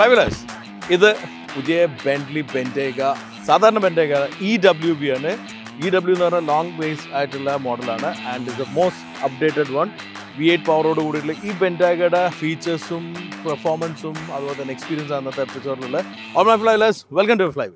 ഫ്ലൈവിലേഴ്സ് ഇത് പുതിയ Bentley Bentayga സാധാരണ ബെൻറ്റേഗ ഇ ഡബ്ല്യു ബി ആണ് ഇ ഡബ്ല്യു എന്ന് പറഞ്ഞാൽ ലോങ് ബേസ് ആയിട്ടുള്ള മോഡലാണ് and is the most updated one V eight പവറോട് കൂടിയിട്ടുള്ള ഈ ബെൻറ്റാഗയുടെ ഫീച്ചേഴ്സും പെർഫോമൻസും അതുപോലെ തന്നെ എക്സ്പീരിയൻസ് അന്നത്തെ എപ്പിസോഡിലുള്ള all my flywheelers welcome to fly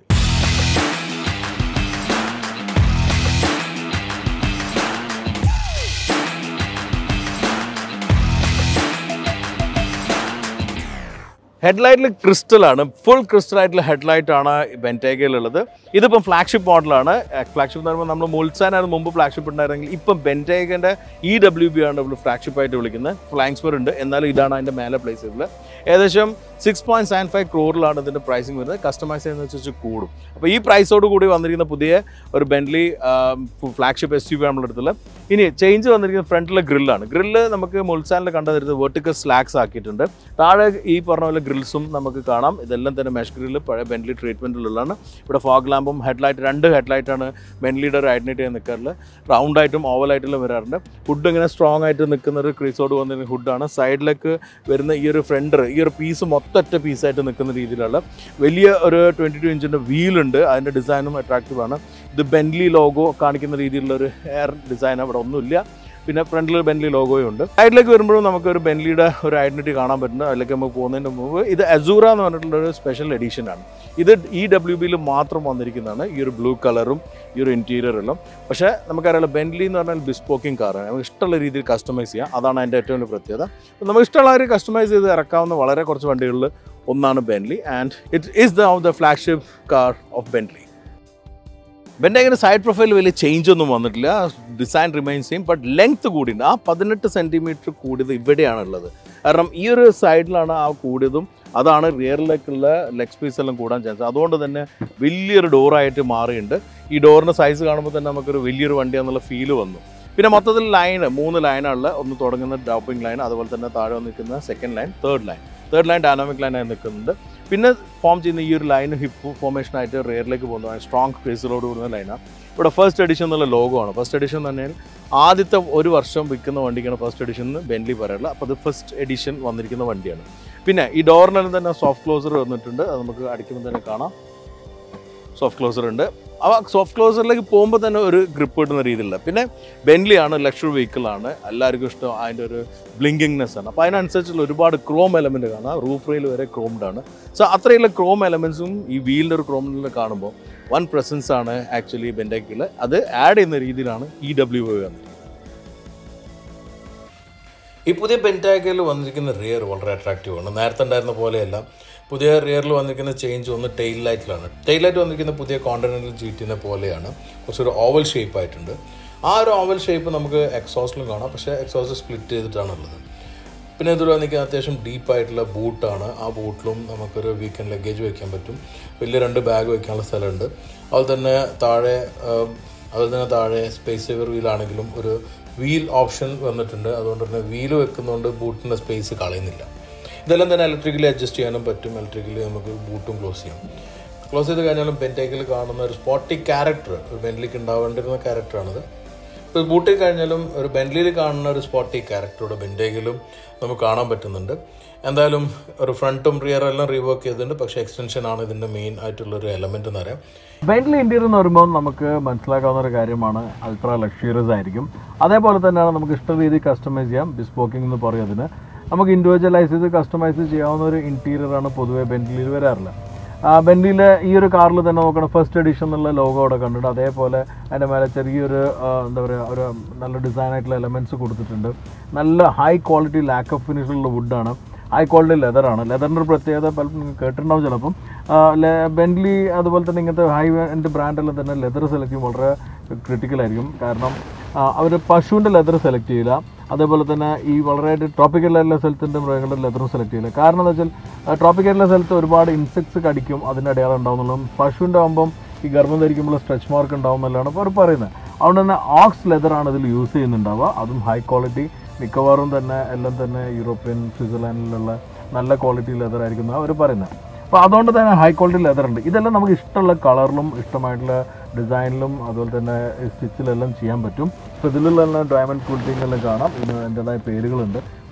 ഹെഡ്ലൈറ്റിൽ ക്രിസ്റ്റൽ ആണ് ഫുൾ ക്രിസ്റ്റൽ ആയിട്ടുള്ള ഹെഡ്ലൈറ്റ് ആണ് ബെൻറ്റേഗയിലുള്ളത് ഇതിപ്പം ഫ്ലാഗ്ഷിപ്പ് മോഡലാണ് ഫ്ലാഗ്ഷിപ്പ് എന്ന് പറയുമ്പോൾ നമ്മൾ മുൾസാനായിരുന്നു മുമ്പ് ഫ്ലാഗ്ഷിപ്പ് ഉണ്ടായിരുന്നെങ്കിൽ ഇപ്പം ബെൻറ്റേഗൻ്റെ ഇ ഡബ്ല്യു ബി ആണ് നമ്മൾ ഫ്ലാഗ്ഷിപ്പ് ആയിട്ട് വിളിക്കുന്നത് ഫ്ലാങ്സ്പർ ഉണ്ട് എന്നാലും ഇതാണ് അതിൻ്റെ മേലെ പ്ലേസ് ചെയ്തിട്ടുള്ളത് ഏകദേശം സിക്സ് പോയിന്റ് സെവൻ ഫൈവ് ക്രോറിലാണ് ഇതിൻ്റെ പ്രൈസിങ് വരുന്നത് കസ്റ്റമൈസ് ചെയ്യുന്നതനുസരിച്ച് കൂടും അപ്പോൾ ഈ പ്രൈസോട് കൂടി വന്നിരിക്കുന്ന പുതിയ ഒരു Bentley flagship S U V നമ്മുടെ അടുത്തുള്ള ഇനി ചേഞ്ച് വന്നിരിക്കുന്ന ഫ്രണ്ടിലെ ഗ്രില്ലാണ് ഗ്രില്ല് നമുക്ക് മുൾസാനിൽ കണ്ടുവരുന്നത് വെർട്ടിക്കൽ സ്ലാക്സ് ആക്കിയിട്ടുണ്ട് താഴെ ഈ പറഞ്ഞ പോലെ ഗ്രിൽസും നമുക്ക് കാണാം ഇതെല്ലാം തന്നെ മെഷ് ഗ്രില്ല് പഴയ ബെൻറ്റ്ലി ട്രീറ്റ്മെൻറ്റിലുള്ളതാണ് ഇവിടെ ഫോഗ് ലാമ്പും ഹെഡ്ലൈറ്റ് രണ്ട് ഹെഡ്ലൈറ്റാണ് ബെൻറ്റ്ലിയുടെ ഒരു ഐഡൻറ്റിറ്റി ചെയ്യാൻ നിൽക്കാറുള്ളത് റൗണ്ടായിട്ടും ഓവലായിട്ടും വരാറുണ്ട് ഹുഡ് ഇങ്ങനെ സ്ട്രോങ് ആയിട്ട് നിൽക്കുന്ന ഒരു ക്രീസോട് വന്നിരുന്ന ഹുഡാണ് സൈഡിലേക്ക് വരുന്ന ഈ ഒരു ഫ്രണ്ടർ ഈ ഒരു പീസ് മൊത്തറ്റ പീസായിട്ട് നിൽക്കുന്ന രീതിയിലുള്ള വലിയ ഒരു ട്വൻറ്റി ടു ഇഞ്ചിൻ്റെ വീലുണ്ട് അതിൻ്റെ ഡിസൈനും അട്രാക്റ്റീവ് ആണ് ഇത് ബെൻലി ലോഗോ കാണിക്കുന്ന രീതിയിലുള്ള ഒരു എയർ ഡിസൈൻ അവിടെ ഒന്നുമില്ല പിന്നെ ഫ്രണ്ടിൽ ബെൻലി ലോഗോയും ഉണ്ട് സൈഡിലേക്ക് വരുമ്പോഴും നമുക്ക് ഒരു ബെൻലിയുടെ ഒരു ഐഡന്റിറ്റി കാണാൻ പറ്റുന്നത് അതിലേക്ക് നമുക്ക് പോകുന്നതിന് മുമ്പ് ഇത് അസൂറ എന്ന് പറഞ്ഞിട്ടുള്ള ഒരു സ്പെഷ്യൽ എഡിഷൻ ആണ് ഇത് ഇ ഡബ്ല്യു ബിയിൽ മാത്രം വന്നിരിക്കുന്നതാണ് ഈ ഒരു ബ്ലൂ കളറും ഈ ഒരു ഇൻറ്റീരിയറെല്ലാം പക്ഷേ നമുക്കറിയാലോ ബെൻലി എന്ന് പറഞ്ഞാൽ ബിസ്പോക്കിംഗ് കാറാണ് നമുക്ക് ഇഷ്ടമുള്ള രീതിയിൽ കസ്റ്റമൈസ് ചെയ്യാം അതാണ് അതിൻ്റെ ഏറ്റവും വലിയ പ്രത്യേകത അപ്പോൾ നമുക്ക് ഇഷ്ടമുള്ള ഒരു കസ്റ്റമൈസ് ചെയ്ത് ഇറക്കാവുന്ന വളരെ കുറച്ച് വണ്ടികളിൽ ഒന്നാണ് Bentley and it is the the flagship car of Bentley ബെൻഡാഗിൻ്റെ സൈഡ് പ്രൊഫൈൽ വലിയ ചേഞ്ച് ഒന്നും വന്നിട്ടില്ല design remain same but length കൂടിയുണ്ട് ആ പതിനെട്ട് സെൻറ്റിമീറ്റർ കൂടിയത് ഇവിടെയാണുള്ളത് കാരണം ഈ ഒരു സൈഡിലാണ് ആ കൂടിയതും അതാണ് റിയറിലേക്കുള്ള ലെഗ് സ്പേസ് എല്ലാം കൂടാൻ ചാൻസ് അതുകൊണ്ട് തന്നെ വലിയൊരു ഡോറായിട്ട് മാറിയിട്ടുണ്ട് ഈ ഡോറിൻ്റെ സൈസ് കാണുമ്പോൾ തന്നെ നമുക്കൊരു വലിയൊരു വണ്ടിയാന്നുള്ള ഫീല് വന്നു പിന്നെ മൊത്തത്തിൽ ലൈൻ മൂന്ന് ലൈനാണുള്ള ഒന്ന് തുടങ്ങുന്ന ഡ്രോപ്പിംഗ് ലൈൻ അതുപോലെ തന്നെ താഴെ വന്ന് നിൽക്കുന്ന second line third line third line dynamic ലൈനായി നിൽക്കുന്നുണ്ട് പിന്നെ ഫോം ചെയ്യുന്ന ഈ ഒരു ലൈൻ ഹിപ്പ് ഫോർമേഷനായിട്ട് റിയറിലേക്ക് പോകുന്ന സ്ട്രോങ് ഫേസിലോട് കൂടുന്ന ലൈനാണ് ഇവിടെ ഫസ്റ്റ് എഡിഷൻ എന്നുള്ള ലോഗോ ആണ് ഫസ്റ്റ് എഡിഷൻ തന്നെ ആദ്യത്തെ ഒരു വർഷം വിൽക്കുന്ന വണ്ടിക്കാണ് ഫസ്റ്റ് എഡിഷൻ എന്ന് ബെൻലി പറയാറുള്ളത് അപ്പോൾ അത് ഫസ്റ്റ് എഡിഷൻ വന്നിരിക്കുന്ന വണ്ടിയാണ് പിന്നെ ഈ ഡോറിനെല്ലാം തന്നെ സോഫ്റ്റ് ക്ലോസർ വന്നിട്ടുണ്ട് അത് നമുക്ക് അടിക്കുമ്പോൾ തന്നെ കാണാം സോഫ്റ്റ് ക്ലോസർ ഉണ്ട് ആ സോഫ്റ്റ് ക്ലോസറിലേക്ക് പോകുമ്പോൾ തന്നെ ഒരു ഗ്രിപ്പ് കിട്ടുന്ന രീതിയിലുള്ള പിന്നെ ബെൻലി ആണ് ലക്ഷറി വെഹിക്കിളാണ് എല്ലാവർക്കും ഇഷ്ടം അതിൻ്റെ ഒരു ബ്ലിങ്കിങ്നെസ് ആണ് അപ്പോൾ അതിനനുസരിച്ചുള്ള ഒരുപാട് ക്രോം എലമെൻറ്റ് കാണാം റൂഫ് റെയിൽ വരെ ക്രോംഡ് ആണ് സോ അത്രയുള്ള ക്രോം എലമെൻസും ഈ വീലിൻ്റെ ഒരു ക്രോമിൽ കാണുമ്പോൾ വൺ പ്രസൻസ് ആണ് ആക്ച്വലി ബെൻഡക്കിൽ അത് ആഡ് ചെയ്യുന്ന രീതിയിലാണ് ഇ ഡബ്ല്യു വന്നത് ഈ പുതിയ ബെൻറ്റാഗിൽ വന്നിരിക്കുന്ന റിയർ വളരെ അട്രാക്റ്റീവ് ആണ് നേരത്തെ ഉണ്ടായിരുന്ന പോലെയല്ല പുതിയ റിയറിൽ വന്നിരിക്കുന്ന ചേഞ്ച് ഒന്ന് ടെയിൽ ലൈറ്റിലാണ് ടെയിൽ ലൈറ്റ് വന്നിരിക്കുന്ന പുതിയ കോണ്ടിനെൻ്റൽ ജീറ്റിനെ പോലെയാണ് കുറച്ചൊരു ഓവൽ ഷേപ്പ് ആയിട്ടുണ്ട് ആ ഒരു ഓവൽ ഷേപ്പ് നമുക്ക് എക്സോസ്റ്റിലും കാണാം പക്ഷേ എക്സോസ്റ്റ് സ്പ്ലിറ്റ് ചെയ്തിട്ടാണുള്ളത് പിന്നെ ഇതിൽ വന്നിരിക്കുന്ന അത്യാവശ്യം ഡീപ്പായിട്ടുള്ള ബൂട്ടാണ് ആ ബൂട്ടിലും നമുക്കൊരു വീക്കെൻഡ് ലഗേജ് വെക്കാൻ പറ്റും വലിയ രണ്ട് ബാഗ് വെക്കാനുള്ള സ്ഥലമുണ്ട് അതുപോലെ തന്നെ താഴെ അതുപോലെ തന്നെ താഴെ സ്പേസ് സേവർ വീലാണെങ്കിലും ഒരു വീൽ ഓപ്ഷൻ വന്നിട്ടുണ്ട് അതുകൊണ്ട് തന്നെ വീല് വെക്കുന്നതുകൊണ്ട് ബൂട്ടിൻ്റെ സ്പേസ് കളയുന്നില്ല ഇതെല്ലാം തന്നെ ഇലക്ട്രിക്കലി അഡ്ജസ്റ്റ് ചെയ്യാനും പറ്റും ഇലക്ട്രിക്കലി നമുക്ക് ബൂട്ടും ക്ലോസ് ചെയ്യാം ക്ലോസ് ചെയ്ത് കഴിഞ്ഞാലും ബെൻറ്റേക്കിൽ കാണുന്ന ഒരു സ്പോട്ടി ക്യാരക്ടർ ഒരു ബെൻലിക്ക് ഉണ്ടാവേണ്ടിരുന്ന ക്യാരക്ടറാണിത് ഇപ്പോൾ ബൂട്ടിൽ കഴിഞ്ഞാലും ഒരു ബെൻലിയിൽ കാണുന്ന ഒരു സ്പോട്ടി ക്യാരക്ടറുടെ ബെൻറ്റേക്കിലും നമുക്ക് കാണാൻ പറ്റുന്നുണ്ട് എന്തായാലും ഒരു ഫ്രണ്ടും റിയറും എല്ലാം റീവർക്ക് ചെയ്തിട്ടുണ്ട് പക്ഷേ എക്സ്റ്റൻഷൻ ആണ് ഇതിൻ്റെ മെയിൻ ആയിട്ടുള്ള ഒരു എലമെൻ്റ് എന്ന് പറയാം ബെന്റ്ലി ഇന്റീരിയർ എന്ന് പറയുമ്പോൾ നമുക്ക് മനസ്സിലാക്കാവുന്ന ഒരു കാര്യമാണ് അൾട്രാ ലക്ഷറിയസ് ആയിരിക്കും അതേപോലെ തന്നെയാണ് നമുക്ക് ഇഷ്ട രീതിയിൽ കസ്റ്റമൈസ് ചെയ്യാം ബിസ്പോക്കിംഗ് എന്ന് പറയും അതിന് നമുക്ക് ഇൻഡിവിജ്വലൈസ് ചെയ്ത് കസ്റ്റമൈസ് ചെയ്യാവുന്ന ഒരു ഇൻറ്റീരിയറാണ് പൊതുവെ ബെന്റ്ലിയിൽ വരാറുള്ളത് ബെന്റിലെ ഈ ഒരു കാറിൽ തന്നെ നോക്കണം ഫസ്റ്റ് എഡിഷൻ എന്നുള്ള ലോഗോ അവിടെ കണ്ടിട്ട് അതേപോലെ അതിൻ്റെ മേലെ ചെറിയൊരു ആ, എന്താ പറയുക ഒരു നല്ല ഡിസൈൻ ആയിട്ടുള്ള എലമെൻറ്റ്സ് കൊടുത്തിട്ടുണ്ട് നല്ല ഹൈ ക്വാളിറ്റി ലാക്ക് ഓഫ് ഫിനിഷുള്ള വുഡാണ് ഹൈ ക്വാളിറ്റി ലെതറാണ് ലെതറിൻ്റെ ഒരു പ്രത്യേകത പലപ്പോൾ നിങ്ങൾ കേട്ടിട്ടുണ്ടാവും ചിലപ്പം ബെൻലി അതുപോലെ തന്നെ ഇങ്ങനത്തെ ഹൈ എൻഡ് ബ്രാൻഡെല്ലാം തന്നെ ലെതർ സെലക്ട് ചെയ്യും വളരെ ക്രിട്ടിക്കൽ ആയിരിക്കും കാരണം അവർ പശുവിൻ്റെ ലെതർ സെലക്ട് ചെയ്യില്ല അതേപോലെ തന്നെ ഈ വളരെ ട്രോപ്പിക്കൽ ആയിട്ടുള്ള സ്ഥലത്തിൻ്റെ മൃഗങ്ങളുടെ ലെതറും സെലക്ട് ചെയ്യില്ല കാരണം എന്താ വെച്ചാൽ ട്രോപ്പിക്കൽ ആയിട്ടുള്ള സ്ഥലത്ത് ഒരുപാട് ഇൻസെക്ട്സ് കടിക്കും അതിൻ്റെ അടയാളം ഉണ്ടാവുന്നുള്ളൂ പശുവിൻ്റെ ആകുമ്പം ഈ ഗർഭം ധരിക്കുമ്പോൾ സ്ട്രെച്ച് മാർക്ക് ഉണ്ടാവും എന്നുള്ളതാണ് അപ്പോൾ അവർ പറയുന്നത് അതുകൊണ്ട് തന്നെ ഓക്സ് ലെതറാണ് ഇതിൽ യൂസ് ചെയ്യുന്നുണ്ടാവുക അതും ഹൈ ക്വാളിറ്റി മിക്കവാറും തന്നെ എല്ലാം തന്നെ യൂറോപ്യൻ സ്വിറ്റ്സർലാൻഡിലുള്ള നല്ല ക്വാളിറ്റി ലെതർ ആയിരിക്കും അവർ പറയുന്നത് അപ്പോൾ അതുകൊണ്ട് തന്നെ ഹൈ ക്വാളിറ്റി ലെതർ ഉണ്ട് ഇതെല്ലാം നമുക്ക് ഇഷ്ടമുള്ള കളറിലും ഇഷ്ടമായിട്ടുള്ള ഡിസൈനിലും അതുപോലെ തന്നെ സ്റ്റിച്ചിലെല്ലാം ചെയ്യാൻ പറ്റും അപ്പോൾ ഇതിലുള്ള ഡയമണ്ട് കൂൾട്ടിങ് എല്ലാം കാണാം ഇതിന് അതിൻ്റെതായ പേരുകളുണ്ട്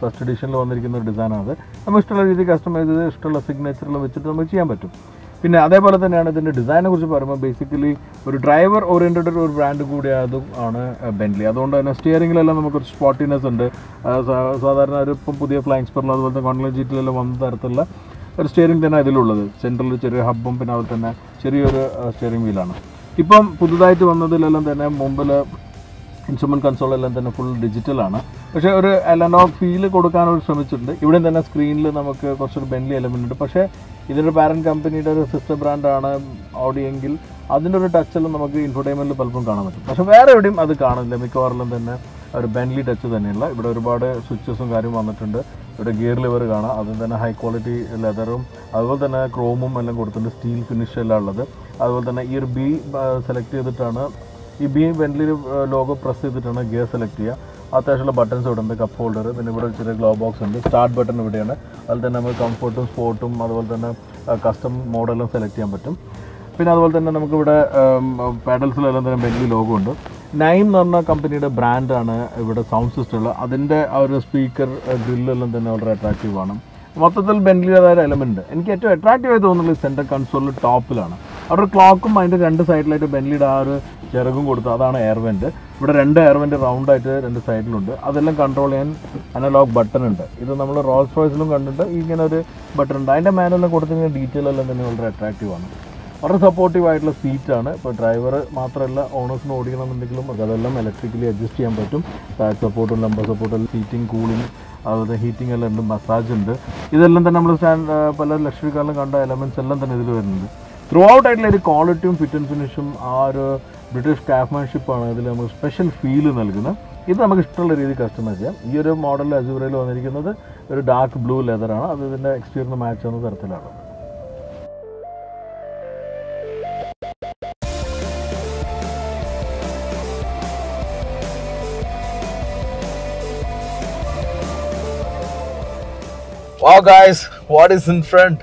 ഫസ്റ്റ് എഡിഷനിൽ വന്നിരിക്കുന്ന ഒരു ഡിസൈനാണ് അത് നമുക്ക് ഇഷ്ടമുള്ള രീതിയിൽ കസ്റ്റമൈസ് ചെയ്ത് ഇഷ്ടമുള്ള സിഗ്നേച്ചറിൽ വെച്ചിട്ട് നമുക്ക് ചെയ്യാൻ പറ്റും പിന്നെ അതേപോലെ തന്നെയാണ് ഇതിൻ്റെ ഡിസൈനെ കുറിച്ച് പറയുമ്പോൾ ബേസിക്കലി ഒരു ഡ്രൈവർ ഓറിയൻറ്റഡ് ഒരു ബ്രാൻഡ് കൂടി അതും ആണ് ബെൻലി അതുകൊണ്ട് തന്നെ സ്റ്റിയറിംഗിലെല്ലാം നമുക്കൊരു സ്പോട്ടിനെസ് ഉണ്ട് ആ, സാ- സാധാരണ ഒരു ഇപ്പം പുതിയ ഫ്ലൈങ് സ്പെറിൽ അതുപോലെ തന്നെ കോൺലൈൻ ജീറ്റിലെല്ലാം വന്ന തരത്തിലുള്ള ഒരു സ്റ്റിയറിംഗ് തന്നെ ഇതിലുള്ളത് സെൻട്രലിൽ ചെറിയ ഹബ്ബും പിന്നെ അതുപോലെ തന്നെ ചെറിയൊരു സ്റ്റിയറിംഗ് വീലാണ് ഇപ്പം പുതുതായിട്ട് വന്നതിലെല്ലാം തന്നെ മുമ്പിൽ ഇൻസ്ട്രുമെൻറ്റ് കൺസോൾ എല്ലാം തന്നെ ഫുൾ ഡിജിറ്റലാണ് പക്ഷേ ഒരു അലനോഗ് ഫീൽ കൊടുക്കാൻ ഒരു ശ്രമിച്ചിട്ടുണ്ട് ഇവിടെ തന്നെ സ്ക്രീനിൽ നമുക്ക് കുറച്ചൊരു ബെൻലി എലമെൻ്റ് ഉണ്ട് പക്ഷേ ഇതിൻ്റെ പാരൻറ്റ് കമ്പനിയുടെ ഒരു സിസ്റ്റർ ബ്രാൻഡാണ് ഓഡി എങ്കിൽ അതിൻ്റെ ഒരു ടച്ചെല്ലാം നമുക്ക് ഇൻഫോടൈൻമെൻറ്റിൽ പലപ്പോഴും കാണാൻ പറ്റും പക്ഷേ വേറെ എവിടെയും അത് കാണില്ല മിക്കവാറിലും തന്നെ ഒരു ബെൻലി ടച്ച് തന്നെയുള്ള ഇവിടെ ഒരുപാട് സ്വിച്ചസും കാര്യം വന്നിട്ടുണ്ട് ഇവിടെ ഗിയർ ലിവർ കാണാം അതിൽ തന്നെ ഹൈ ക്വാളിറ്റി ലെതറും അതുപോലെ തന്നെ ക്രോമും എല്ലാം കൊടുത്തിട്ടുണ്ട് സ്റ്റീൽ ഫിനിഷ് എല്ലാം ഉള്ളത് അതുപോലെ തന്നെ ഈ ഒരു ബി സെലക്ട് ചെയ്തിട്ടാണ് ഈ ബി വെന്റിൽ ലോഗോ പ്രസ് ചെയ്തിട്ടാണ് ഗിയർ സെലക്ട് ചെയ്യുക അത്യാവശ്യമുള്ള ബട്ടൺസ് ഇവിടെ ഉണ്ട് കപ്പ് ഹോൾഡർ പിന്നെ ഇവിടെ ഒരു ചെറിയ ഗ്ലോ ബോക്സ് ഉണ്ട് സ്റ്റാർട്ട് ബട്ടൺ ഇവിടെയാണ് അതിൽ തന്നെ നമുക്ക് കംഫർട്ടും സ്പോർട്ടും അതുപോലെ തന്നെ കസ്റ്റം മോഡലും സെലക്ട് ചെയ്യാൻ പറ്റും പിന്നെ അതുപോലെ തന്നെ നമുക്കിവിടെ പാഡൽസിലെല്ലാം തന്നെ ബെല്ലി ലോഗോ ഉണ്ട് നൈം എന്ന് പറഞ്ഞ കമ്പനിയുടെ ബ്രാൻഡാണ് ഇവിടെ സൗണ്ട് സിസ്റ്റം ഉള്ളത് അതിൻ്റെ ആ ഒരു സ്പീക്കർ ഗ്രില്ലെല്ലാം തന്നെ വളരെ അട്രാക്റ്റീവ് ആണ് മൊത്തത്തിൽ ബെൻലിയുടേതായ എലമെന്റ് എനിക്ക് ഏറ്റവും അട്രാക്റ്റീവ് ആയി തോന്നുന്നത് സെൻറ്റർ കൺസോളിൽ ടോപ്പിലാണ് അവിടെ ക്ലോക്കും അതിൻ്റെ രണ്ട് സൈഡിലായിട്ട് ബെൻലിയുടെ ആ ഒരു ചിറകും കൊടുത്തു അതാണ് എയർവെൻറ്റ് ഇവിടെ രണ്ട് എയർവെൻറ്റ് റൗണ്ട് ആയിട്ട് രണ്ട് സൈഡിലുണ്ട് അതെല്ലാം കൺട്രോൾ ചെയ്യാൻ അനലോഗ് ബട്ടൺ ഉണ്ട് ഇത് നമ്മൾ റോൾസ് റോയ്സിലും കണ്ടിട്ട് ഇങ്ങനെ ഒരു ബട്ടൺ ഉണ്ട് അതിൻ്റെ മാനുവലിൽ കൊടുത്തിങ്ങനെ ഡീറ്റെയിൽ എല്ലാം തന്നെ വളരെ അട്രാക്റ്റീവ് ആണ് വളരെ സപ്പോർട്ടീവ് ആയിട്ടുള്ള സീറ്റാണ് ഇപ്പോൾ ഡ്രൈവർ മാത്രമല്ല ഓണേഴ്സിന് ഓടിക്കണമെന്നുണ്ടെങ്കിലും അതെല്ലാം ഇലക്ട്രിക്കലി അഡ്ജസ്റ്റ് ചെയ്യാൻ പറ്റും ബാക്ക് സപ്പോർട്ടും ലംബർ സപ്പോർട്ടും സീറ്റിംഗ് കൂളിംഗ് അതുപോലെ ഹീറ്റിംഗ് എല്ലാം ഉണ്ട് മസാജ് ഉണ്ട് ഇതെല്ലാം തന്നെ നമ്മൾ സ്റ്റാൻഡ് പല ലക്ഷറി കാറിലും കണ്ട എലമെൻറ്റ്സ് എല്ലാം തന്നെ ഇതിൽ വരുന്നുണ്ട് ത്രൂ ഔട്ട് ആയിട്ടുള്ള ഒരു ക്വാളിറ്റിയും ഫിറ്റ് ആൻഡ് ഫിനിഷും ആ ഒരു ബ്രിട്ടീഷ് ക്രാഫ്റ്റ്മാൻഷിപ്പാണ് ഇതിൽ നമുക്ക് സ്പെഷ്യൽ ഫീൽ നൽകുന്നത് ഇത് നമുക്ക് ഇഷ്ടമുള്ള രീതിയിൽ കസ്റ്റമൈസ് ചെയ്യാം ഈ ഒരു മോഡൽ അസൂറയിൽ വന്നിരിക്കുന്നത് ഒരു ഡാർക്ക് ബ്ലൂ ലെതറാണ് അത് ഇതിൻ്റെ എക്സ്റ്റീരിയർ മാച്ച് ചെയ്യുന്ന തരത്തിലാണ് Wow, guys, what is in front?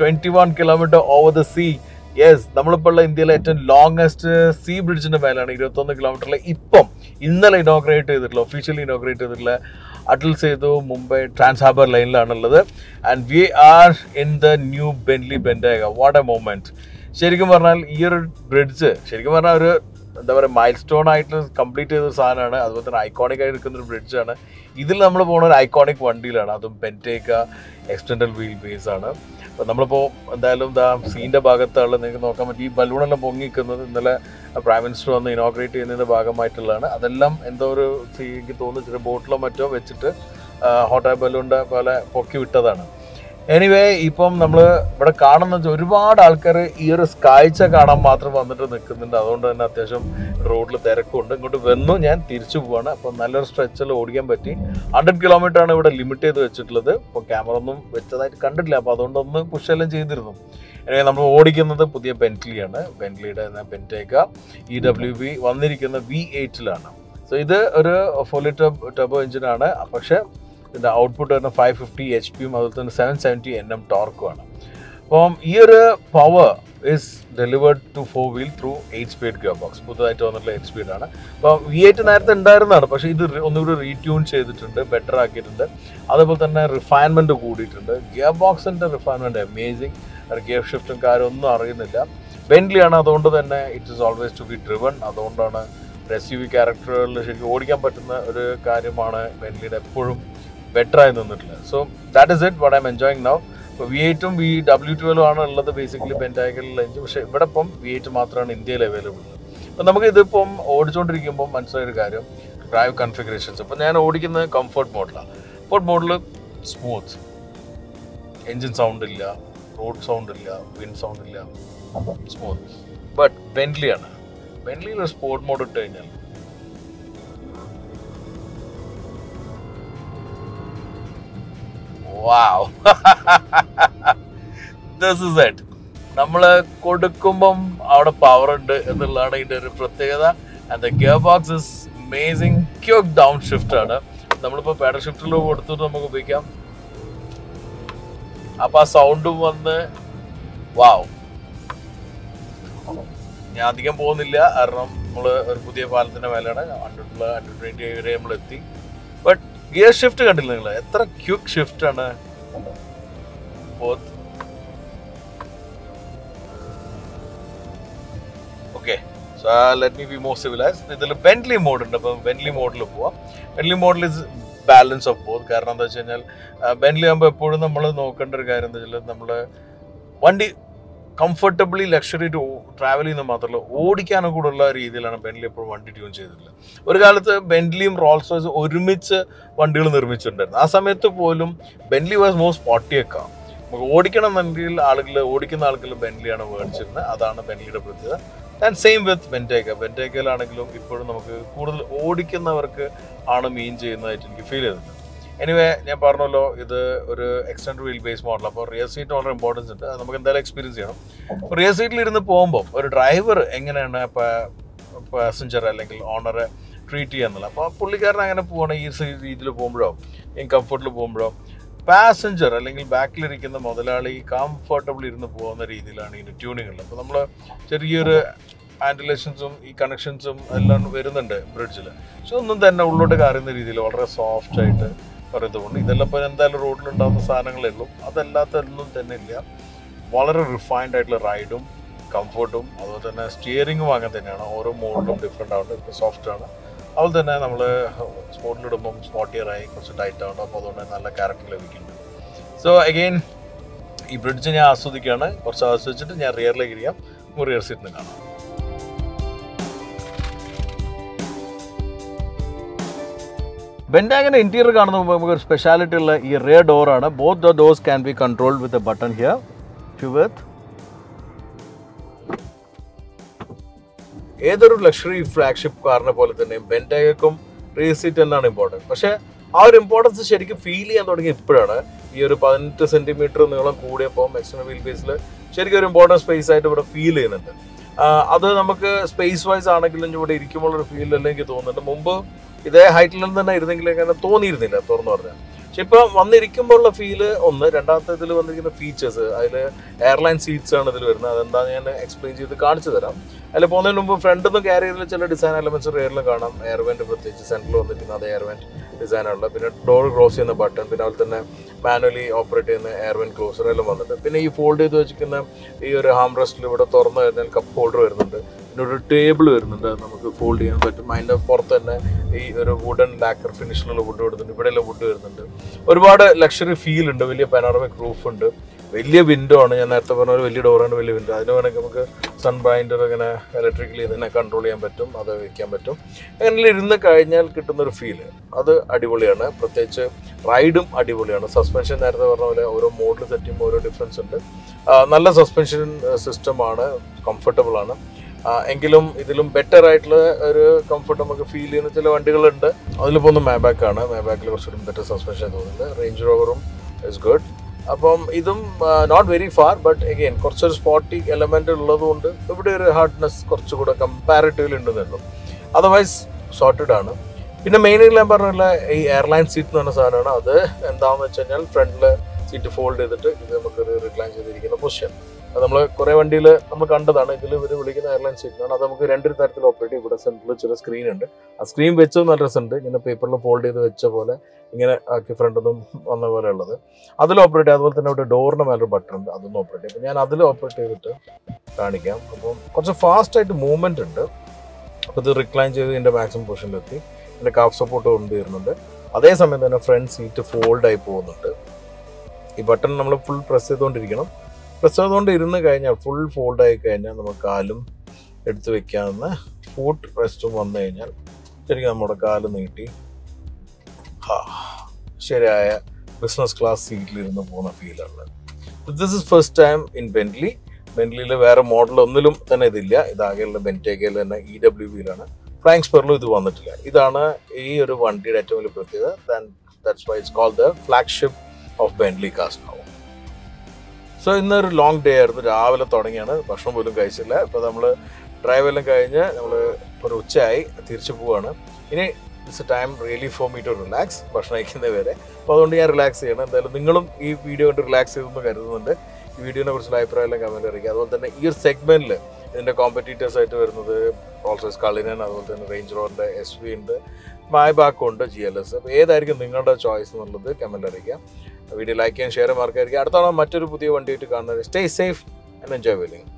21 kilometer over the sea. Yes നമ്മളിപ്പോൾ ഉള്ള ഇന്ത്യയിലെ ഏറ്റവും ലോങ്സ്റ്റ് സീ ബ്രിഡ്ജിന്റെ മേലാണ് ഇരുപത്തൊന്ന് കിലോമീറ്ററിൽ ഇപ്പം ഇന്നലെ ഇനോഗ്രേറ്റ് ചെയ്തിട്ടുള്ള ഒഫീഷ്യലി ഇനോഗ്രേറ്റ് ചെയ്തിട്ടുള്ള അടൽ സേതു മുംബൈ ട്രാൻസ് ഹാർബർ ലൈനിലാണുള്ളത് and we are in the new Bentley Bentayga what a moment ശരിക്കും പറഞ്ഞാൽ ഈ ഒരു ബ്രിഡ്ജ് ശരിക്കും പറഞ്ഞാൽ ഒരു എന്താ പറയുക മൈൽ സ്റ്റോൺ ആയിട്ട് കംപ്ലീറ്റ് ചെയ്ത ഒരു സാധനമാണ് അതുപോലെ തന്നെ ഐക്കോണിക് ആയിട്ട് നിൽക്കുന്ന ഒരു ബ്രിഡ്ജാണ് ഇതിൽ നമ്മൾ പോകുന്ന ഒരു ഐക്കോണിക് വണ്ടിയിലാണ് അതും ബെൻറ്റേക്ക എക്സ്റ്റൻഡൽ വീൽ ബേസ് ആണ് അപ്പോൾ നമ്മളിപ്പോൾ എന്തായാലും ഇതാ സീൻ്റെ ഭാഗത്താണ് നിങ്ങൾക്ക് നോക്കാൻ പറ്റും ഈ ബലൂണെല്ലാം പൊങ്ങി നിൽക്കുന്നത് ഇന്നലെ പ്രൈം മിനിസ്റ്റർ വന്ന് ഇനോഗ്രേറ്റ് ചെയ്യുന്നതിൻ്റെ ഭാഗമായിട്ടുള്ളതാണ് അതെല്ലാം എന്തോ ഒരു സീ എനിക്ക് തോന്നുന്നു ചെറിയ ബോട്ടിലോ മറ്റോ വെച്ചിട്ട് ഹോട്ട് എയർ ബലൂണിൻ്റെ പോലെ പൊക്കി വിട്ടതാണ് എനിവേ ഇപ്പം നമ്മൾ ഇവിടെ കാണുന്ന വെച്ചാൽ ഒരുപാട് ആൾക്കാർ ഈ ഒരു കാഴ്ച കാണാൻ മാത്രം വന്നിട്ട് നിൽക്കുന്നുണ്ട് അതുകൊണ്ട് തന്നെ അത്യാവശ്യം റോഡിൽ തിരക്കുണ്ട് ഇങ്ങോട്ട് വന്നു ഞാൻ തിരിച്ചു പോവാണ് അപ്പം നല്ലൊരു സ്ട്രെച്ചിൽ ഓടിക്കാൻ പറ്റി ഹൺഡ്രഡ് കിലോമീറ്റർ ആണ് ഇവിടെ ലിമിറ്റ് ചെയ്ത് വെച്ചിട്ടുള്ളത് ഇപ്പോൾ ക്യാമറ ഒന്നും വെച്ചതായിട്ട് കണ്ടിട്ടില്ല അപ്പോൾ അതുകൊണ്ടൊന്ന് പുഷ് എല്ലാം ചെയ്തിരുന്നു எனவே നമ്മൾ ഓടിക്കുന്നത് പുതിയ ബെൻറ്റ്ലിയാണ് ബെൻറ്റ്ലിയുടെ ബെൻറ്റേക്ക ഇ ഡബ്ല്യു ബി വന്നിരിക്കുന്ന വി എയ്റ്റിലാണ് സോ ഇത് ഒരു ഫോർ ലിറ്റർ ടർബോ എഞ്ചിനാണ് പക്ഷേ ഇതിൻ്റെ ഔട്ട്പുട്ട് വരുന്ന ഫൈവ് ഫിഫ്റ്റി എച്ച് പിയും അതുപോലെ തന്നെ സെവൻ സെവൻറ്റി എൻ എം ടോർക്കുമാണ് അപ്പം ഈ ഒരു power is delivered to four wheel through eight speed gear box പുതുതായിട്ട് വന്നിട്ടുള്ള എയ്റ്റ് സ്പീഡാണ് അപ്പോൾ വി എയ്റ്റ് നേരത്തെ ഉണ്ടായിരുന്നതാണ് പക്ഷേ ഇത് റി- ഒന്നുകൂടി റീട്യൂൺ ചെയ്തിട്ടുണ്ട് ബെറ്റർ ആക്കിയിട്ടുണ്ട് അതേപോലെ തന്നെ റിഫൈൻമെൻറ്റ് കൂടിയിട്ടുണ്ട് ഗിയർ ബോക്സിൻ്റെ റിഫൈൻമെൻറ്റ് അമേസിങ് ഗിയർ ഷിഫ്റ്റും കാര്യം ഒന്നും അറിയുന്നില്ല ബെൻറ്റ്ലിയാണ് അതുകൊണ്ട് തന്നെ it is always to be driven അതുകൊണ്ടാണ് എസ് യു വി ക്യാരക്ടറുകളിൽ ശരിക്കും ഓടിക്കാൻ പറ്റുന്ന ഒരു കാര്യമാണ് ബെൻലിയുടെ എപ്പോഴും ബെറ്റർ ആയി നിന്നിട്ടുള്ളത് so that is it what I'm enjoying now ഇപ്പോൾ വി എയ്റ്റും വി ഡബ്ല്യു ട്വൽവും ആണ് ഉള്ളത് ബേസിക്കലി ബെൻറ്റാഗിളിൽ എഞ്ചിൻ പക്ഷേ ഇവിടെ ഇപ്പം വി എയ്റ്റ് മാത്രമാണ് ഇന്ത്യയിൽ അവൈലബിൾ അപ്പം നമുക്ക് ഇതിപ്പം ഓടിച്ചുകൊണ്ടിരിക്കുമ്പോൾ മനസ്സിലായ ഒരു കാര്യം ഡ്രൈവ് കൺഫിഗറേഷൻസ് അപ്പം ഞാൻ ഓടിക്കുന്നത് കംഫർട്ട് മോഡിലാണ് കംഫർട്ട് മോഡിൽ സ്മൂത്ത് എൻജിൻ സൗണ്ട് ഇല്ല റോഡ് സൗണ്ട് ഇല്ല വിൻഡ് സൗണ്ട് ഇല്ല സ്മൂത്ത് ബട്ട് ബെൻറ്റ്ലിയാണ് ബെൻറ്റ്ലിയിൽ ഒരു സ്പോർട്ട് മോഡ് ഇട്ട് കഴിഞ്ഞാൽ വാവ് ദിസ് ഇസ് ഇറ്റ് നമ്മൾ കൊടുക്കുമ്പം അവിടെ പവർ ഉണ്ട് എന്നുള്ളതാണ് ഇതിന്റെ ഒരു പ്രത്യേകത and the gear box is amazing quick down shift ആണ് നമ്മളിപ്പോൾ പാഡൽ ഷിഫ്റ്റിൽ കൊടുത്തിട്ട് നമുക്ക് ഉപയോഗിക്കാം അപ്പൊ ആ സൗണ്ടും വന്ന് വാവ് ഞാൻ അധികം പോകുന്നില്ല കാരണം നമ്മൾ ഒരു പുതിയ പാലത്തിന്റെ മേലാണ് ഹൺഡ്രഡ് ഹൺഡ്രഡ് ട്വന്റി വരെ നമ്മൾ എത്തി ബട്ട് ഗിയർ ഷിഫ്റ്റ് കണ്ടില്ല നിങ്ങൾ എത്ര ക്യുക്ക് ഷിഫ്റ്റ് ആണ് okay so let me be more civilise ഇതിൽ ബെന്റ്ലി മോഡ് ഉണ്ട് അപ്പം ബെന്റ്ലി മോഡിൽ പോവാം ബെന്റ്ലി മോഡിൽ ഇസ് ബാലൻസ് ഓഫ് ബോത്ത് കാരണം എന്താ വെച്ച് കഴിഞ്ഞാൽ ബെന്റ്ലി ആകുമ്പോൾ എപ്പോഴും നമ്മൾ നോക്കേണ്ട ഒരു കാര്യം എന്താ വെച്ചാൽ നമ്മൾ വണ്ടി കംഫർട്ടബിളി ലക്ഷറി ടു ട്രാവൽ ചെയ്യുന്ന മാത്രമല്ല ഓടിക്കാനും കൂടെ ഉള്ള രീതിയിലാണ് ബെന്റ്ലി എപ്പോഴും വണ്ടി ട്യൂൺ ചെയ്തിട്ടുള്ളത് ഒരു കാലത്ത് ബെന്റ്ലിയും റോൾസ് റോയ്സ് ഒരുമിച്ച് വണ്ടികൾ നിർമ്മിച്ചിട്ടുണ്ടായിരുന്നു ആ സമയത്ത് പോലും ബെന്റ്ലി വാസ് മോർ സ്പോട്ടിയേക്കാം നമുക്ക് ഓടിക്കണം എന്നുണ്ടെങ്കിൽ ആളുകൾ ഓടിക്കുന്ന ആളുകൾ ബെന്റ്ലിയാണ് മേടിച്ചിരുന്നത് അതാണ് ബെന്റ്ലിയുടെ പ്രത്യേകത ആൻഡ് സെയിം വിത്ത് ബെൻറ്റേക്ക ബെൻറ്റേക്കയിലാണെങ്കിലും ഇപ്പോഴും നമുക്ക് കൂടുതൽ ഓടിക്കുന്നവർക്ക് ആണ് മീൻ ചെയ്യുന്നതായിട്ട് എനിക്ക് ഫീൽ ചെയ്തിട്ടുണ്ട് എനിവേ ഞാൻ പറഞ്ഞല്ലോ ഇത് ഒരു എക്സ്റ്റൻഡ് വീൽ ബേസ് മോഡൽ അപ്പോൾ റിയർ സീറ്റ് വളരെ ഇമ്പോർട്ടൻസ് ഉണ്ട് അത് നമുക്ക് എന്തായാലും എക്സ്പീരിയൻസ് ചെയ്യണം റിയർ സീറ്റിൽ ഇരുന്ന് പോകുമ്പോൾ ഒരു ഡ്രൈവർ എങ്ങനെയാണ് പാസഞ്ചർ അല്ലെങ്കിൽ ഓണറെ ട്രീറ്റ് ചെയ്യാന്നുള്ളത് അപ്പോൾ പുള്ളിക്കാരൻ അങ്ങനെ പോകണം ഈ രീതിയിൽ പോകുമ്പോഴോ ഈ കംഫർട്ടിൽ പോകുമ്പോഴോ പാസഞ്ചർ അല്ലെങ്കിൽ ബാക്കിലിരിക്കുന്ന മുതലാളി കംഫർട്ടബിൾ ഇരുന്ന് പോകുന്ന രീതിയിലാണ് ഇതിൻ്റെ ട്യൂണിങ് ഉള്ളത് അപ്പോൾ നമ്മൾ ചെറിയൊരു ആൻഡുലേഷൻസും ഈ കണക്ഷൻസും എല്ലാം വരുന്നുണ്ട് ബ്രിഡ്ജിൽ പക്ഷെ ഒന്നും തന്നെ ഉള്ളോട്ട് കയറുന്ന രീതിയിൽ വളരെ സോഫ്റ്റ് ആയിട്ട് പറയുന്നതുകൊണ്ട് ഇതെല്ലാം ഇപ്പോൾ എന്തായാലും റോഡിലുണ്ടാകുന്ന സാധനങ്ങളേ ഉള്ളൂ അതല്ലാത്തൊന്നും തന്നെ ഇല്ല വളരെ റിഫൈൻഡ് ആയിട്ടുള്ള റൈഡും കംഫർട്ടും അതുപോലെ തന്നെ സ്റ്റിയറിങ്ങും അങ്ങനെ തന്നെയാണ് ഓരോ മോഡിലും ഡിഫറെൻ്റ് ആവുന്നുണ്ട് ഇപ്പോൾ സോഫ്റ്റ് ആണ് അതുപോലെ തന്നെ നമ്മൾ സ്പോട്ടിലിടുമ്പം സ്പോട്ടിയറായി കുറച്ച് ടൈറ്റ് ആവുന്നുണ്ട് അപ്പോൾ അതുകൊണ്ട് നല്ല ക്യാരക്ടർ ലഭിക്കുന്നുണ്ട് സോ അഗെയിൻ ഈ ബ്രിഡ്ജ് ഞാൻ ആസ്വദിക്കുകയാണ് കുറച്ച് ആസ്വദിച്ചിട്ട് ഞാൻ റിയറിലേക്ക് ഇരിക്കാം റിയർ സീറ്റിന് കാണാം ബെൻഡാങ്ങിന്റെ ഇന്റീരിയർ കാണുന്ന മുമ്പ് നമുക്ക് ഒരു സ്പെഷ്യാലിറ്റി ഉള്ള ഈ റിയർ ഡോർ ആണ് both the doors can be controlled with a button here too with ഏതൊരു ലക്ഷറി ഫ്ലാഗ്ഷിപ്പ് കാറിനെ പോലെ തന്നെ ബെൻഡാഗക്കും റിയർ സീറ്റ് തന്നെയാണ് ഇമ്പോർട്ടൻറ്റ് പക്ഷേ ആ ഒരു ഇമ്പോർട്ടൻസ് ശരിക്കും ഫീൽ ചെയ്യാൻ തുടങ്ങി ഇപ്പോഴാണ് ഈ ഒരു പതിനെട്ട് സെന്റിമീറ്റർ നീളം കൂടിയപ്പോൾ എക്സ്റ്റർണൽ വീൽ ബേസിൽ ശരിക്കും ഒരു ഇമ്പോർട്ടൻറ്റ് സ്പേസ് ആയിട്ട് ഇവിടെ ഫീൽ ചെയ്യുന്നുണ്ട് ആ, അത് നമുക്ക് സ്പേസ് വൈസ് ആണെങ്കിലും ഇവിടെ ഇരിക്കുമ്പോൾ ഒരു ഫീൽ അല്ല എനിക്ക് തോന്നുന്നുണ്ട് മുമ്പ് ഇതേ ഹൈറ്റിൽ നിന്ന് തന്നെ ഇരുന്നെങ്കിൽ അങ്ങനെ തോന്നിയിരുന്നില്ല തുറന്നു പറഞ്ഞാൽ പക്ഷെ ഇപ്പൊ വന്നിരിക്കുമ്പോൾ ഉള്ള ഫീല് ഒന്ന് രണ്ടാമത്തെ ഇതിൽ വന്നിരിക്കുന്ന ഫീച്ചേഴ്സ് അതിൽ എയർലൈൻ സീറ്റ്സ് ആണ് ഇതിൽ വരുന്നത് അതെന്താ ഞാൻ എക്സ്പ്ലെയിൻ ചെയ്ത് കാണിച്ചു തരാം അതിൽ പോകുന്നതിന് മുമ്പ് ഫ്രണ്ടിൽ നിന്ന് കാരിയറിൽ ചില ഡിസൈൻ എലമെന്റ്സ് എയറിലും കാണാം എയർവെന്റ് പ്രത്യേകിച്ച് സെന്ററിൽ വന്നിരിക്കുന്ന അതേ എയർവെന്റ് ഡിസൈനാണുള്ളത് പിന്നെ ഡോർ ക്ലോസ് ചെയ്യുന്ന ബട്ടൺ പിന്നെ അതുപോലെ തന്നെ മാനുവലി ഓപ്പറേറ്റ് ചെയ്യുന്ന എയർവെന്റ് ക്ലോസർ എല്ലാം വന്നിട്ടുണ്ട് പിന്നെ ഈ ഫോൾഡ് ചെയ്ത് വെച്ചിരിക്കുന്ന ഈ ഒരു ഹാം റെസ്റ്റിൽ ഇവിടെ തുറന്നു കഴിഞ്ഞാൽ കപ്പ് ഹോൾഡർ വരുന്നുണ്ട് പിന്നെ ഒരു ടേബിൾ വരുന്നുണ്ട് അത് നമുക്ക് ഫോൾഡ് ചെയ്യാൻ പറ്റും അതിൻ്റെ പുറത്ത് തന്നെ ഈ ഒരു വുഡൻ ലാക്കർ ഫിനിഷിലുള്ള വുഡ് വരുന്നുണ്ട് ഇവിടെയെല്ലാം വുഡ് വരുന്നുണ്ട് ഒരുപാട് ലക്ഷറി ഫീൽ ഉണ്ട് വലിയ പനോറമിക് റൂഫ് ഉണ്ട് വലിയ വിൻഡോ ആണ് ഞാൻ നേരത്തെ പറഞ്ഞ ഒരു വലിയ ഡോറാണ് വലിയ വിൻഡോ അതിന് വേണമെങ്കിൽ നമുക്ക് സൺ ബ്രൈൻഡർ ഇങ്ങനെ ഇലക്ട്രിക്കലി ഇതിനെ കൺട്രോൾ ചെയ്യാൻ പറ്റും അത് വെക്കാൻ പറ്റും അങ്ങനെ ഇരുന്ന് കഴിഞ്ഞാൽ കിട്ടുന്ന ഒരു ഫീല് അത് അടിപൊളിയാണ് പ്രത്യേകിച്ച് റൈഡും അടിപൊളിയാണ് സസ്പെൻഷൻ നേരത്തെ പറഞ്ഞ പോലെ ഓരോ മോഡിൽ സെറ്റ് ചെയ്യുമ്പോൾ ഓരോ ഡിഫറൻസ് ഉണ്ട് ആ, നല്ല സസ്പെൻഷൻ സിസ്റ്റമാണ് കംഫർട്ടബിൾ ആണ് ആ, എങ്കിലും ഇതിലും ബെറ്റർ ആയിട്ടുള്ള ഒരു കംഫർട്ട് നമുക്ക് ഫീൽ ചെയ്യുന്ന ചില വണ്ടികളുണ്ട് അതിലിപ്പോൾ ഒന്ന് മാബാക്ക് ആണ് മാബാക്കിൽ കുറച്ചുകൂടി ബെറ്റർ സസ്പെൻഷൻ തോന്നുന്നുണ്ട് റേഞ്ച് റോവറും ഇസ് ഗുഡ് അപ്പം ഇതും not very far but again കുറച്ചൊരു സ്പോട്ടി എലമെന്റ് ഉള്ളതുകൊണ്ട് ഇവിടെ ഒരു ഹാർഡ്നെസ് കുറച്ചുകൂടെ കമ്പാരിറ്റീവ്ലി ഉണ്ടെന്നുള്ളൂ അതർവൈസ് സോർട്ടഡ് ആണ് പിന്നെ മെയിനായിട്ട് ഞാൻ പറഞ്ഞ ഈ എയർലൈൻ സീറ്റ് എന്ന് പറഞ്ഞ സാധനമാണ് അത് എന്താണെന്ന് വെച്ച് കഴിഞ്ഞാൽ ഫ്രണ്ടിൽ സീറ്റ് ഫോൾഡ് ചെയ്തിട്ട് ഇത് നമുക്ക് റിക്ലൈൻ ചെയ്തിരിക്കുന്ന പൊസിഷൻ അത് നമ്മൾ കുറേ വണ്ടിയിൽ നമ്മൾ കണ്ടതാണ് ഇതിൽ ഇവർ വിളിക്കുന്ന എയർലൈൻ സീറ്റിനാണ് അത് നമുക്ക് രണ്ട് തരത്തിൽ ഓപ്പറേറ്റ് ചെയ്യും ഇവിടെ സെൻറ്ററിൽ ചെറിയ സ്ക്രീൻ ഉണ്ട് ആ സ്ക്രീൻ വെച്ചത് നല്ല രസമുണ്ട് ഇങ്ങനെ പേപ്പറിൽ ഫോൾഡ് ചെയ്ത് വെച്ച പോലെ ഇങ്ങനെ ആക്കി ഫ്രണ്ടിൽ നിന്നും വന്ന പോലെ ഉള്ളത് അതിൽ ഓപ്പറേറ്റ് അതുപോലെ തന്നെ ഇവിടെ ഡോറിന് മേലൊരു ബട്ടൺ ഉണ്ട് അതൊന്നും ഓപ്പറേറ്റ് ചെയ്യും അപ്പോൾ ഞാൻ അതിൽ ഓപ്പറേറ്റ് ചെയ്തിട്ട് കാണിക്കാം അപ്പം കുറച്ച് ഫാസ്റ്റ് ആയിട്ട് മൂവ്മെന്റ് ഉണ്ട് അപ്പോൾ ഇത് റിക്ലൈൻ ചെയ്ത് ഇതിൻ്റെ മാക്സിമം പൊസിഷനിലെത്തി ഇതിൻ്റെ കാഫ് സപ്പോർട്ട് കൊണ്ടുവരുന്നുണ്ട് അതേസമയം തന്നെ ഫ്രണ്ട് സീറ്റ് ഫോൾഡ് ആയി പോകുന്നുണ്ട് ഈ ബട്ടൺ നമ്മൾ ഫുൾ പ്രസ് ചെയ്തുകൊണ്ടിരിക്കണം പ്രസ് ചെയ്തുകൊണ്ട് ഇരുന്ന് കഴിഞ്ഞാൽ ഫുൾ ഫോൾഡ് ആയി കഴിഞ്ഞാൽ നമുക്ക് കാലും എടുത്ത് വെക്കാവുന്ന ഫുട്ട് റെസ്റ്റും വന്നു കഴിഞ്ഞാൽ ശരിക്കും നമ്മുടെ കാല് നീട്ടി ഹാ, ശരിയായ ബിസിനസ് ക്ലാസ് സീറ്റിലിരുന്ന് പോകുന്ന ഫീലാണ് this is first time in Bentley ബെന്റ്ലിയിൽ വേറെ മോഡൽ ഒന്നിലും തന്നെ ഇതില്ല ഇതാകെയുള്ള ബെൻറ്റേക്കയിൽ തന്നെ ഇ ഡബ്ല്യു വിയിലാണ് ഫ്ലാങ് സ്പെറിലും ഇത് വന്നിട്ടില്ല ഇതാണ് ഈ ഒരു വണ്ടിയുടെ ഏറ്റവും വലിയ പ്രത്യേകത that's why it's call the flagship of Bentley കാസ്റ്റ് നൗ സോ ഇന്നൊരു ലോങ് ഡേ ആയിരുന്നു രാവിലെ തുടങ്ങിയാണ് ഭക്ഷണം പോലും കഴിച്ചില്ല ഇപ്പോൾ നമ്മൾ ഡ്രൈവ് എല്ലാം കഴിഞ്ഞ് നമ്മൾ ഒരു ഉച്ചയായി തിരിച്ചു പോവാണ് ഇനി it's a time really for me to relax ഭക്ഷണം കഴിക്കുന്നത് വരെ അപ്പോൾ അതുകൊണ്ട് ഞാൻ റിലാക്സ് ചെയ്യണം എന്തായാലും നിങ്ങളും ഈ വീഡിയോ കണ്ട് റിലാക്സ് ചെയ്തെന്ന് കരുതുന്നുണ്ട് ഈ വീഡിയോനെ കുറിച്ചുള്ള അഭിപ്രായം എല്ലാം കമൻറ്റ് അറിയിക്കുക അതുപോലെ തന്നെ ഈ ഒരു സെഗ്മെന്റിൽ ഇതിൻ്റെ കോമ്പറ്റീറ്റേഴ്സ് ആയിട്ട് വരുന്നത് റോൾസസ് കളിനൻ അതുപോലെ തന്നെ റേഞ്ച് റോഡിൻ്റെ എസ് വി ഉണ്ട് മായ്ബാക്കും ഉണ്ട് ജി എൽ എസ് അപ്പോൾ ഏതായിരിക്കും നിങ്ങളുടെ ചോയ്സ് എന്നുള്ളത് കമൻ്റ് അറിയിക്കാം വീഡിയോ ലൈക്ക് ചെയ്യാൻ ഷെയർ മാർക്കായിരിക്കും അടുത്ത തവണ മറ്റൊരു പുതിയ വണ്ടിയായിട്ട് കാണുന്നത് സ്റ്റേ സേഫ് ആൻഡ് എൻജോയ് വെല്ലിങ്